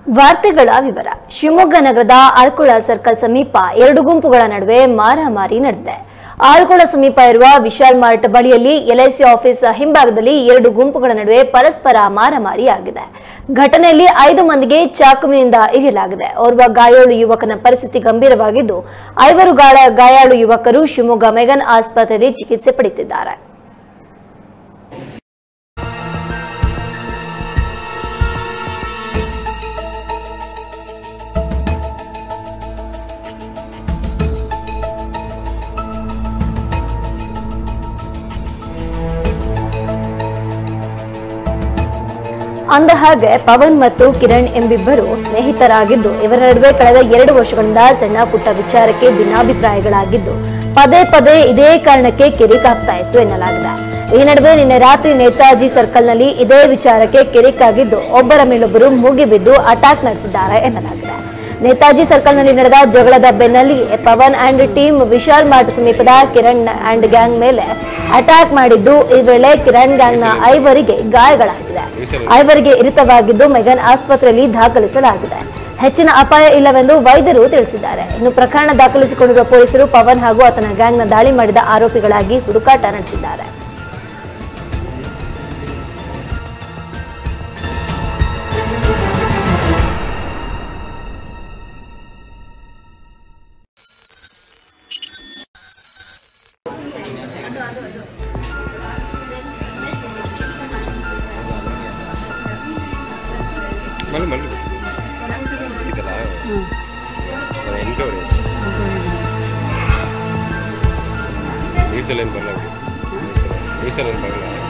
ವಾರ್ತೆಗಳ ವಿವರ ಶಿವಮೊಗ್ಗ ನಗರದ ಆಳ್ಕೊಳ ಸರ್ಕಲ್ ಸಮೀಪ ಎರಡು ಗುಂಪುಗಳ ನಡುವೆ ಮಾರಾಮಾರಿ ನಡೆದಿದೆ ಆಳ್ಕೊಳ ಸಮೀಪ ಇರುವ ವಿಶಾಲ್ ಮಾರ್ಟ್ ಬಳಿಯಲ್ಲಿ ಎಲ್ಐಸಿ ಆಫೀಸ್ ಹಿಂಭಾಗದಲ್ಲಿ ಎರಡು ಗುಂಪುಗಳ ನಡುವೆ ಪರಸ್ಪರ ಮಾರಾಮಾರಿ ಆಗಿದೆ ಘಟನೆಯಲ್ಲಿ ಐದು ಮಂದಿಗೆ ಚಾಕುವಿನಿಂದ ಇರಿಯಲಾಗಿದೆ ಓರ್ವ ಗಾಯಾಳು ಯುವಕನ ಪರಿಸ್ಥಿತಿ ಗಂಭೀರವಾಗಿದ್ದು ಐವರು ಗಾಳ- ಗಾಯಾಳು ಯುವಕರು ಶಿವಮೊಗ್ಗ ಮೆಗನ್ ಆಸ್ಪತ್ರೆಯಲ್ಲಿ ಚಿಕಿತ್ಸೆ ಪಡೆಯುತ್ತಿದ್ದಾರೆ ಅಂದ ಹಾಗೆ ಪವನ್ ಮತ್ತು ಕಿರಣ್ ಎಂಬಿಬ್ಬರು ಸ್ನೇಹಿತರಾಗಿದ್ದು ಇವರ ನಡುವೆ ಕಳೆದ ಎರಡು ವರ್ಷಗಳಿಂದ ಸಣ್ಣ ಪುಟ್ಟ ವಿಚಾರಕ್ಕೆ ಭಿನ್ನಾಭಿಪ್ರಾಯಗಳಾಗಿದ್ದು ಪದೇ ಪದೇ ಇದೇ ಕಾರಣಕ್ಕೆ ಕಿರಿಕಾಗ್ತಾ ಇತ್ತು ಎನ್ನಲಾಗಿದೆ ಈ ನಡುವೆ ನಿನ್ನೆ ರಾತ್ರಿ ನೇತಾಜಿ ಸರ್ಕಲ್ನಲ್ಲಿ ಇದೇ ವಿಚಾರಕ್ಕೆ ಕಿರಿಕಾಗಿದ್ದು ಒಬ್ಬರ ಮೇಲೊಬ್ಬರು ಮುಗಿಬಿದ್ದು ಅಟ್ಯಾಕ್ ನಡೆಸಿದ್ದಾರೆ ಎನ್ನಲಾಗಿದೆ ನೇತಾಜಿ ಸರ್ಕಲ್ನಲ್ಲಿ ನಡೆದ ಜಗಳದ ಬೆನ್ನಲ್ಲಿ Pavan and team Vishal Mart ಸಮೀಪದ ಕಿರಣ್ ಅಂಡ್ ಗ್ಯಾಂಗ್ ಮೇಲೆ ಅಟ್ಯಾಕ್ ಮಾಡಿದ್ದು ಈ ವೇಳೆ ಕಿರಣ್ ಗ್ಯಾಂಗ್ನ ಐವರಿಗೆ ಗಾಯಗಳಾಗಿದೆ ಐವರಿಗೆ ಇರಿತವಾಗಿದ್ದು ಮೆಗನ್ ಆಸ್ಪತ್ರೆಯಲ್ಲಿ ದಾಖಲಿಸಲಾಗಿದೆ ಹೆಚ್ಚಿನ ಅಪಾಯ ಇಲ್ಲವೆಂದು ವೈದ್ಯರು ತಿಳಿಸಿದ್ದಾರೆ ಇನ್ನು ಪ್ರಕರಣ ದಾಖಲಿಸಿಕೊಂಡಿರುವ ಪೊಲೀಸರು ಪವನ್ ಹಾಗೂ ಆತನ ಗ್ಯಾಂಗ್ನ ದಾಳಿ ಮಾಡಿದ ಆರೋಪಿಗಳಾಗಿ ಹುಡುಕಾಟ ನಡೆಸಿದ್ದಾರೆ ಮಲ್ಲು ಮಲ್ಲು ಇದಲ್ಲ ಎನ್ಕ್ವೈರಿ ಅಷ್ಟೇ ನ್ಯೂಸಲ್ಲಿ ಏನು ಬರಲ್ಲ ನ್ಯೂಸಲ್ಲಿ ನ್ಯೂಸಲ್ಲಿ ಏನು ಬರಲ್ಲ